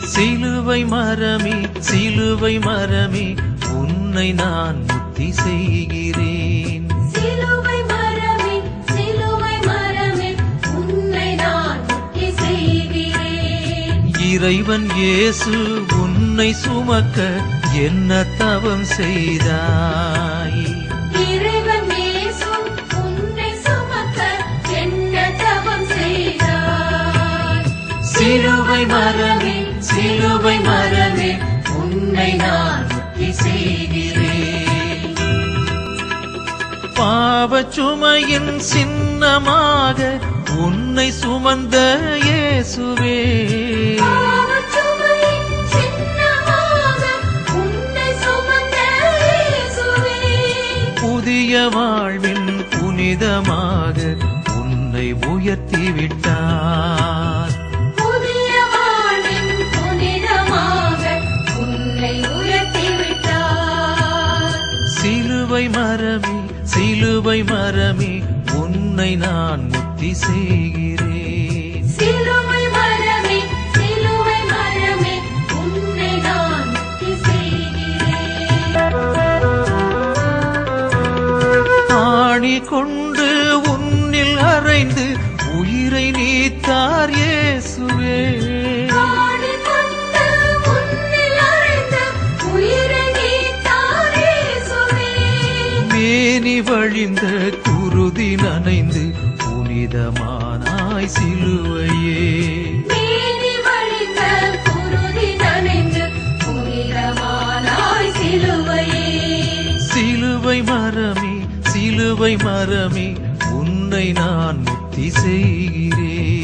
சிலுவை மரமே சிலுவை மரமே உன்னை நான் முத்தி செய்கிறேன் சிலுவை மரமே சிலுவை மரமே உன்னை நான் முக்தி செய்கிறேன் இறைவன் இயேசு உன்னை சுமக்க என்ன தவம் செய்தாய் இறைவன் இயேசு உன்னை சுமக்க என்ன தவம் செய்தார் சிலுவை மரமே சிலுவை மரமே உன்னை நான் முத்தி செய்கிறேன் பாவச் சுமையின் சின்னமாக உன்னை சுமந்த இயேசுவே பாவச்சுமையின் சின்னமாக உன்னை சுமந்த இயேசுவே புதிய வாழ்வின் புனிதமாக உன்னை உயர்த்தி விட்டார் புதிய வாழ்வின் புனிதமாக உன்னை உயர்த்தி விட்டார் சிலுவை மரமே சிலுவை மரமே உன்னை நான் முத்தி செய்கிறேன் சிலுவை மரமே சிலுவை மரமே உன்னை நான் முக்தி செய்கிறேன் ஆணி கொண்டு உன்னில் அறைந்து உயிரை நீத்தார் இயேசுவே ஆடிக்கொண்டு உன்னில் அறைந்த உயிரை நீத்தார் இயேசுவே. மேனி வழிந்த குருதி நனைந்து புனிதமானாய் சிலுவையே மேனி வழிந்த குருதி நனைந்து புனிதமானாய் சிலுவையே. சிலுவை மரமே சிலுவை மரமே உன்னை நான் முத்தி செய்கிறேன்